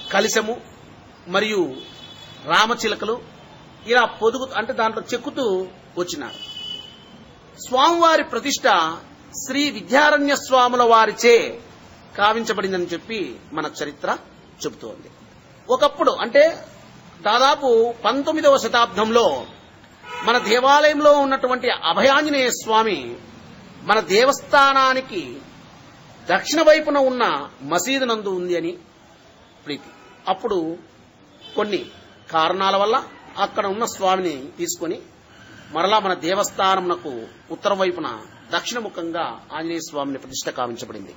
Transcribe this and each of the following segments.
కలిశము మరియు రామచిలకలు ఇలా పొదుగు అంటే దాంట్లో చెక్కుతూ వచ్చినారు స్వామివారి ప్రతిష్ట శ్రీ విద్యారణ్య స్వాముల వారిచే కావించబడిందని చెప్పి మన చరిత్ర చెబుతోంది ఒకప్పుడు అంటే దాదాపు పంతొమ్మిదవ శతాబ్దంలో మన దేవాలయంలో ఉన్నటువంటి అభయాంజనేయ స్వామి మన దేవస్థానానికి దక్షిణ వైపున ఉన్న మసీదు నందు ఉంది అని ప్రీతి అప్పుడు కొన్ని కారణాల వల్ల అక్కడ ఉన్న స్వామిని తీసుకొని మరలా మన దేవస్థానమునకు ఉత్తర వైపున దక్షిణముఖంగా ఆంజనేయ స్వామిని ప్రతిష్ట కావించబడింది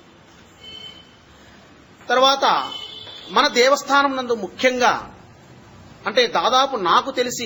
తర్వాత మన దేవస్థానం నందు ముఖ్యంగా అంటే దాదాపు నాకు తెలిసి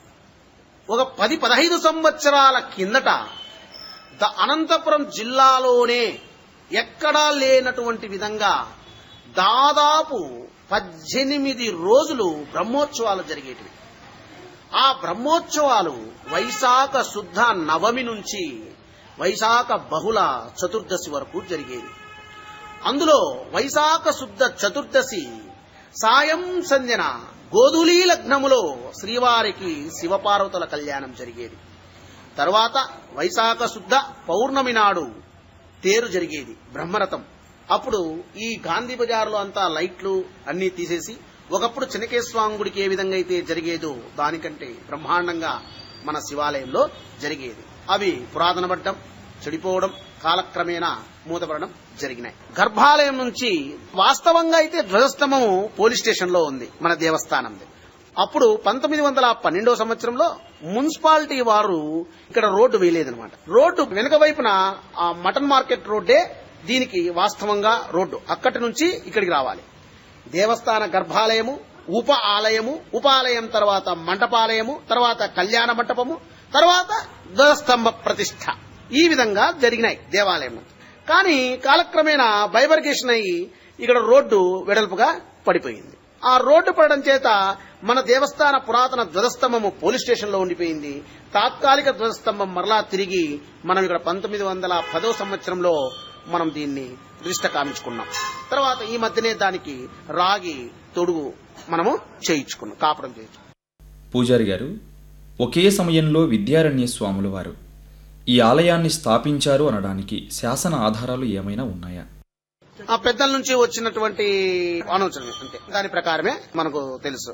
ఒక పది పదహైదు సంవత్సరాల కిందట ద అనంతపురం జిల్లాలోనే ఎక్కడా లేనటువంటి విధంగా దాదాపు పద్దెనిమిది రోజులు బ్రహ్మోత్సవాలు జరిగేటివి ఆ బ్రహ్మోత్సవాలు వైశాఖ శుద్ధ నవమి నుంచి వైశాఖ బహుళ చతుర్దశి వరకు జరిగేవి అందులో వైశాఖ శుద్ధ చతుర్దశి సాయం సంధ్యన గోధులీ లగ్నములో శ్రీవారికి శివపార్వతుల కళ్యాణం జరిగేది తర్వాత వైశాఖ శుద్ధ పౌర్ణమి నాడు తేరు జరిగేది బ్రహ్మరథం అప్పుడు ఈ గాంధీ బజార్లో అంతా లైట్లు అన్ని తీసేసి ఒకప్పుడు చెనకేశ్వామి గుడికి ఏ విధంగా అయితే జరిగేదో దానికంటే బ్రహ్మాండంగా మన శివాలయంలో జరిగేది అవి పురాతనబడ్డం చెడిపోవడం కాలక్రమేణా మూతపడడం జరిగినాయి గర్భాలయం నుంచి వాస్తవంగా అయితే ధ్వజస్తంభము పోలీస్ స్టేషన్ లో ఉంది మన దేవస్థానంది అప్పుడు పంతొమ్మిది వందల పన్నెండవ సంవత్సరంలో మున్సిపాలిటీ వారు ఇక్కడ రోడ్డు వేయలేదనమాట రోడ్డు వెనుక వైపున ఆ మటన్ మార్కెట్ రోడ్డే దీనికి వాస్తవంగా రోడ్డు అక్కడి నుంచి ఇక్కడికి రావాలి దేవస్థాన గర్భాలయము ఉప ఆలయము ఉపాలయం తర్వాత మంటపాలయము తర్వాత కళ్యాణ మంటపము తర్వాత ధ్వజస్తంభ ప్రతిష్ఠ ఈ విధంగా జరిగినాయి దేవాలయం కానీ కాలక్రమేణా బైబర్గేషన్ అయ్యి ఇక్కడ రోడ్డు వెడల్పుగా పడిపోయింది ఆ రోడ్డు పడడం చేత మన దేవస్థాన పురాతన ధ్వజస్తంభము పోలీస్ స్టేషన్ లో ఉండిపోయింది తాత్కాలిక ధ్వజస్తంభం మరలా తిరిగి మనం ఇక్కడ పంతొమ్మిది వందల పదో సంవత్సరంలో మనం దీన్ని దృష్ట కామించుకున్నాం తర్వాత ఈ మధ్యనే దానికి రాగి తొడుగు మనము చేయించుకున్నాం కాపడం చేయించుకున్నాం పూజారి గారు ఒకే సమయంలో విద్యారణ్య స్వాముల వారు ఈ ఆలయాన్ని స్థాపించారు అనడానికి శాసన ఆధారాలు ఏమైనా ఉన్నాయా ఆ పెద్దల నుంచి వచ్చినటువంటి ఆలోచన అంతే దాని ప్రకారమే మనకు తెలుసు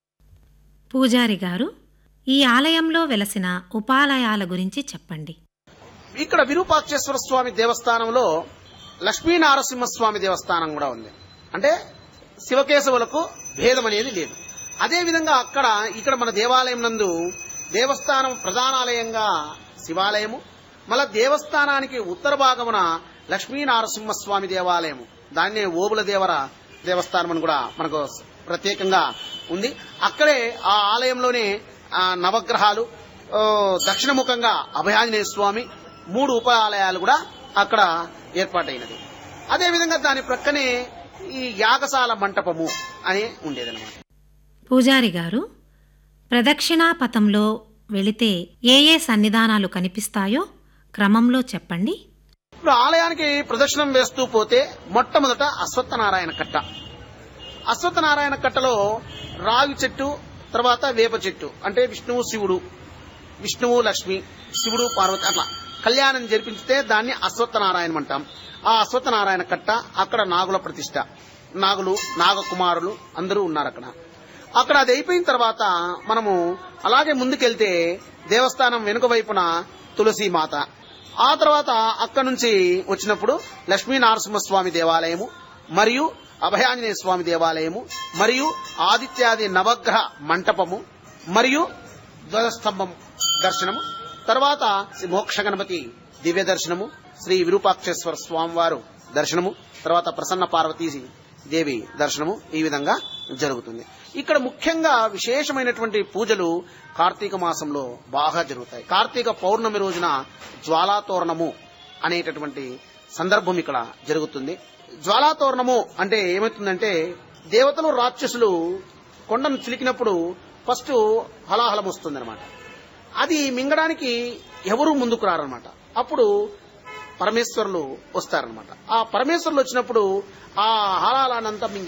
పూజారి గారు ఈ ఆలయంలో వెలసిన ఉపాలయాల గురించి చెప్పండి ఇక్కడ విరూపాక్షేశ్వర స్వామి దేవస్థానంలో లక్ష్మీ నారసింహస్వామి దేవస్థానం కూడా ఉంది అంటే శివకేశవులకు భేదం అనేది లేదు అదే విధంగా అక్కడ ఇక్కడ మన దేవాలయం నందు దేవస్థానం ప్రధానాలయంగా శివాలయము మళ్ళా దేవస్థానానికి ఉత్తర భాగమున లక్ష్మీ నారసింహస్వామి దేవాలయము దాన్నే ఓబుల దేవర దేవస్థానం అని కూడా మనకు ప్రత్యేకంగా ఉంది అక్కడే ఆ ఆలయంలోనే ఆ నవగ్రహాలు ఓ, దక్షిణముఖంగా అభయాంజనేయ స్వామి మూడు ఉప ఆలయాలు కూడా అక్కడ ఏర్పాటైనది అదేవిధంగా దాని ప్రక్కనే ఈ యాగశాల మంటపము అని ఉండేదన్నమాట పూజారి గారు ప్రదక్షిణాపథంలో వెళితే ఏ ఏ సన్నిధానాలు కనిపిస్తాయో క్రమంలో చెప్పండి ఇప్పుడు ఆలయానికి ప్రదక్షిణం వేస్తూ పోతే మొట్టమొదట అశ్వత్థనారాయణ కట్ట అశ్వత్థనారాయణ కట్టలో రావి చెట్టు తర్వాత వేప చెట్టు అంటే విష్ణువు శివుడు విష్ణువు లక్ష్మి శివుడు పార్వతి అట్లా కళ్యాణం జరిపించితే దాన్ని అశ్వత్థనారాయణం అంటాం ఆ అశ్వత్థనారాయణ కట్ట అక్కడ నాగుల ప్రతిష్ట నాగులు నాగకుమారులు అందరూ ఉన్నారు అక్కడ అక్కడ అది అయిపోయిన తర్వాత మనము అలాగే ముందుకెళ్తే దేవస్థానం వెనుక వైపున తులసి మాత ఆ తర్వాత అక్కడ నుంచి వచ్చినప్పుడు లక్ష్మీ నరసింహస్వామి దేవాలయము మరియు అభయాంజనేయ స్వామి దేవాలయము మరియు ఆదిత్యాది నవగ్రహ మంటపము మరియు ధ్వజస్తంభం దర్శనము తర్వాత శ్రీ మోక్ష గణపతి దివ్య దర్శనము శ్రీ విరూపాక్షేశ్వర స్వామివారు దర్శనము తర్వాత ప్రసన్న పార్వతీ దేవి దర్శనము ఈ విధంగా జరుగుతుంది ఇక్కడ ముఖ్యంగా విశేషమైనటువంటి పూజలు కార్తీక మాసంలో బాగా జరుగుతాయి కార్తీక పౌర్ణమి రోజున జ్వాలాతోరణము అనేటటువంటి సందర్భం ఇక్కడ జరుగుతుంది జ్వాలాతోరణము అంటే ఏమవుతుందంటే దేవతలు రాక్షసులు కొండను చిలికినప్పుడు ఫస్ట్ హలాహలం వస్తుందన్నమాట అది మింగడానికి ఎవరు ముందుకు రారనమాట అప్పుడు పరమేశ్వరులు వస్తారనమాట ఆ పరమేశ్వరులు వచ్చినప్పుడు ఆ హలాలనంతా మింగి